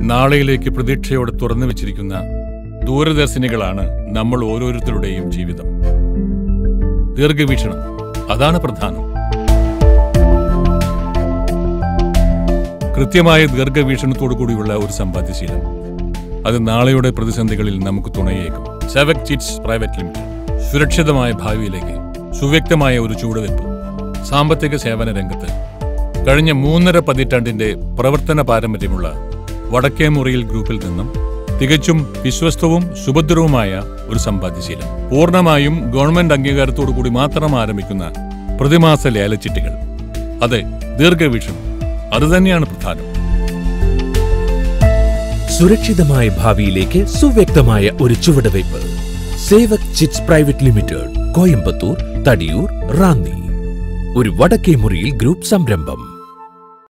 നാളെയിലേക്ക് പ്രതീക്ഷയോടെ തുറന്നു വെച്ചിരിക്കുന്ന ദൂരദർശിനികളാണ് നമ്മൾ ഓരോരുത്തരുടെയും ജീവിതം ദീർഘവീക്ഷണം അതാണ് പ്രധാനം കൃത്യമായ ദീർഘവീക്ഷണത്തോടു കൂടിയുള്ള ഒരു സമ്പാദ്യശീലം അത് നാളെയുടെ പ്രതിസന്ധികളിൽ നമുക്ക് തുണയേക്കും സെവക് ചിറ്റ്സ് പ്രൈവറ്റ് ലിമിറ്റഡ് സുരക്ഷിതമായ ഭാവിയിലേക്ക് സുവ്യക്തമായ ഒരു ചുവടുവെപ്പ് സാമ്പത്തിക സേവന രംഗത്ത് കഴിഞ്ഞ മൂന്നര പതിറ്റാണ്ടിന്റെ പ്രവർത്തന പാരമ്പര്യമുള്ള വടക്കേ മുറിയിൽ ഗ്രൂപ്പിൽ നിന്നും തികച്ചും വിശ്വസ്തവും സുഭദ്രവുമായ ഒരു സമ്പാദ്യശീലം പൂർണ്ണമായും ഗവൺമെന്റ് അംഗീകാരത്തോടു കൂടി മാത്രം ആരംഭിക്കുന്ന പ്രതിമാസ ലേലച്ചിട്ടുകൾ അതെ ദീർഘവീക്ഷണം അതുതന്നെയാണ് പ്രധാനം സുരക്ഷിതമായ ഭാവിയിലേക്ക് സുവ്യക്തമായ ഒരു ചുവടുവയ്പ് Sevak chits private limited Coimbatore Thadiyoor Ranni ഒരു വടക്കേ മുറിയിൽ ഗ്രൂപ്പ് സംരംഭം